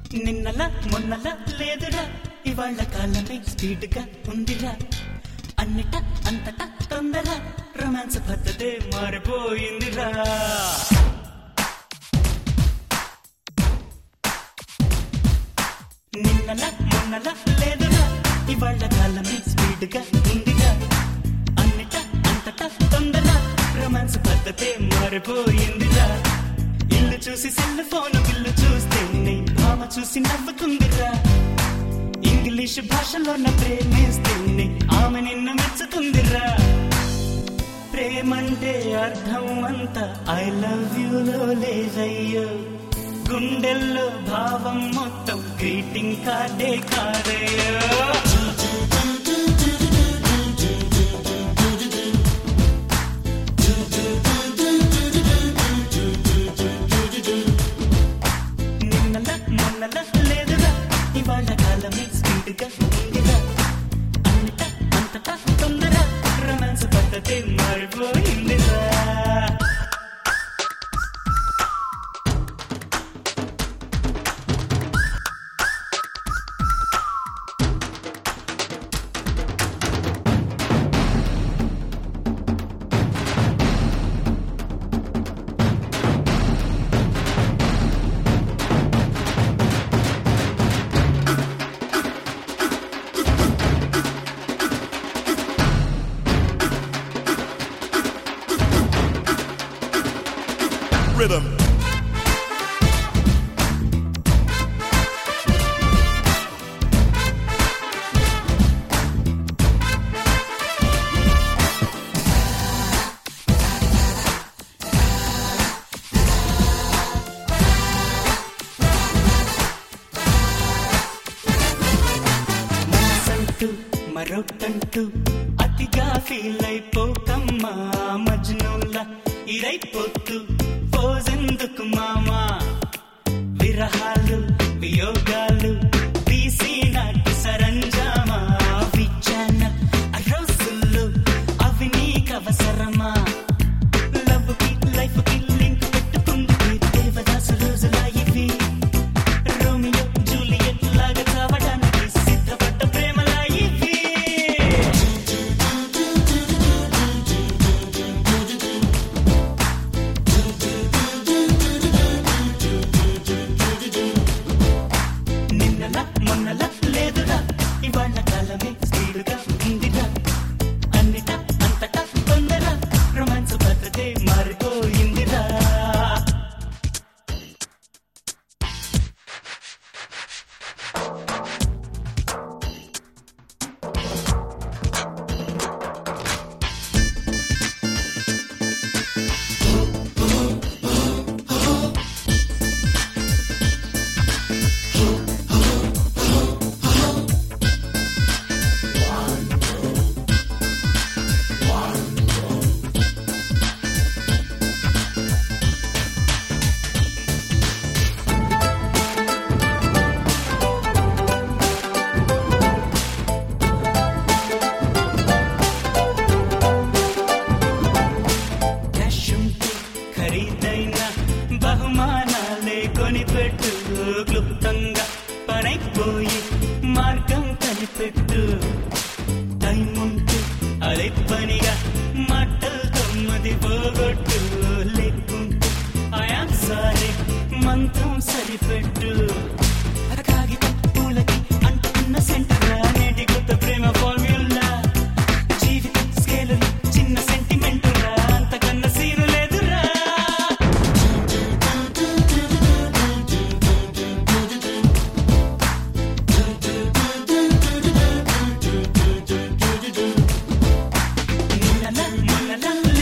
నిన్నలా మొన్నలా లేదురా ఇవాళ్ళ కాలమే స్పీడ్ గా ఉందిరా అన్నిట అంతటా తొందర రొమాన్స్ పద్ధతే మారిపోయిందిరా నిన్నలా మొన్నలా లేదురా ఇవాళ్ళ కాలమే స్పీడ్ గా ఉందిరా అన్నిట అంతటా తొందర రొమాన్స్ పద్ధతే మారిపోయిందిరా ఇల్లు చూసి సెల్ ఫోన్ బిల్లు చూస్తే నీ భామ చూసి నవ్వుతుందిరా ఇంగ్లీష్ భాషలో నా ప్రేమిస్తుంది ఆమె నిన్ను మెచ్చుతుందిరా ప్రేమంటే అర్థం అంతా ఐ లవ్ యూలో లేదయ్యో గుండెల్లో భావం మొత్తం గ్రీటింగ్ కార్డే కాదయ్యో నిన్నల మొన్నల లేదురా ఇవాళ కాలమే స్పీడ్ గా ఉందిరా అన్నిట అంతటా తొందర రొమాన్స్ పద్ధతి మారిపోయిందిరా Rhythm. మనసంటూ మరొకటంటూ అతిగా ఫీల్ అయిపోకమ్మా మజ్నుల్లా ఇరైపోతూ పోజెందుకు మామా విరహాలు వియోగాలు తీసి నాటి సరంజామా విచాన రోజుల్లో అవి నీకవసరమా లవ్ కి లైఫ్ కి లింక్ పెట్టుకుంది దేవదాసు రోజులా ఇవి రోమియో జూలియట్ లాగా కావడానికి సిద్ధపడ్డ ప్రేమలా ఇవి నిన్నలా మొన్నలా లేదురా ఇవాళ్ళ కాలమే స్పీడుగా ఉందిరా అన్నిట అంతటా తొందర రొమాన్స్ పద్ధతే మారిపోయిందిరా క్యాష్ ఉంటే ఖరీదైన బహుమానాలే కొనిపెట్టు క్లుప్తంగా పనైపోయి మార్గం కనిపెట్టు టైం ఉంటే అదే పనిగా మాటలు తొమ్మిది పోగొట్టు లేకుంటే ఆయా సారీ మంత్రం సరిపెట్టు కాగితం పూలకి అంటున్న సెంటరా నేటి కొత్త ప్రేమ ఫార్మ్యులా జీవితం స్కేలు చిన్న సెంటిమెంట్ రా అంతకన్నా సీను లేదురా నిన్నలా మొన్నలా